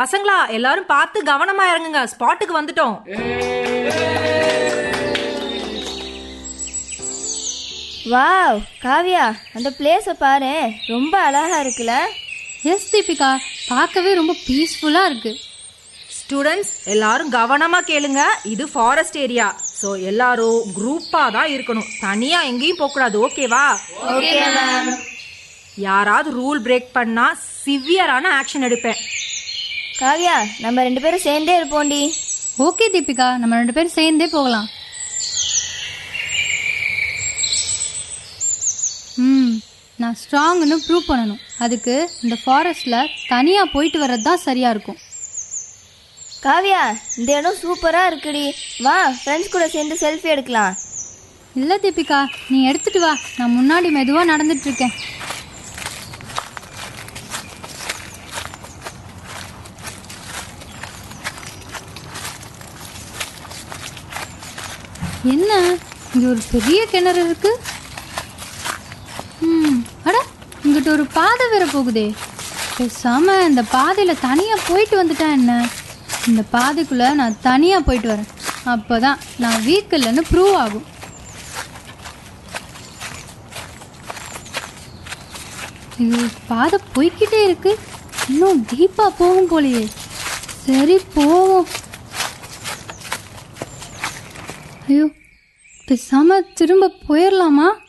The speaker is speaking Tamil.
பசங்களா எல்லாரும் பார்த்து கவனமா இறங்குங்க ஸ்பாட்டுக்கு வந்துட்டோம் வாவ் காவியா அந்த பிளேஸை பாரு ரொம்ப அழகா இருக்குல்ல எஸ் தீபிகா பார்க்கவே ரொம்ப பீஸ்ஃபுல்லா இருக்கு ஸ்டூடெண்ட்ஸ் எல்லாரும் கவனமா கேளுங்க இது ஃபாரஸ்ட் ஏரியா ஸோ எல்லாரும் குரூப்பா தான் இருக்கணும் தனியா எங்கேயும் போக கூடாது ஓகேவா ஓகே மேம் யாராவது ரூல் பிரேக் பண்ணா சிவியரான ஆக்ஷன் எடுப்பேன் காவியா நம்ம ரெண்டு பேரும் சேர்ந்தே இருப்போம்டி ஓகே தீபிகா நம்ம ரெண்டு பேரும் சேர்ந்தே போகலாம் ம் நான் ஸ்ட்ராங்னு ப்ரூவ் பண்ணணும் அதுக்கு இந்த ஃபாரஸ்ட்ல தனியா போயிட்டு வர்றது தான் சரியா இருக்கும் காவியா இந்த இடம் சூப்பரா இருக்குடி வா ஃப்ரெண்ட்ஸ் கூட சேர்ந்து செல்ஃபி எடுக்கலாம் இல்ல தீபிகா நீ எடுத்துட்டு வா நான் முன்னாடி மெதுவா நடந்துட்டு இருக்கேன் என்ன இங்க ஒரு பெரிய கிணறு இருக்கு ம் அட இங்கிட்ட ஒரு பாதை வேற போகுதே பேசாம இந்த பாதையில தனியா போயிட்டு வந்துட்டா என்ன இந்த பாதைக்குள்ள நான் தனியா போயிட்டு வரேன் அப்பதான் நான் வீக் இல்லைன்னு ப்ரூவ் ஆகும் இது பாதை போய்க்கிட்டே இருக்கு இன்னும் டீப்பா போகும் போலயே சரி போவோம் ஐயோ பேசாம திரும்ப போயிடலாமா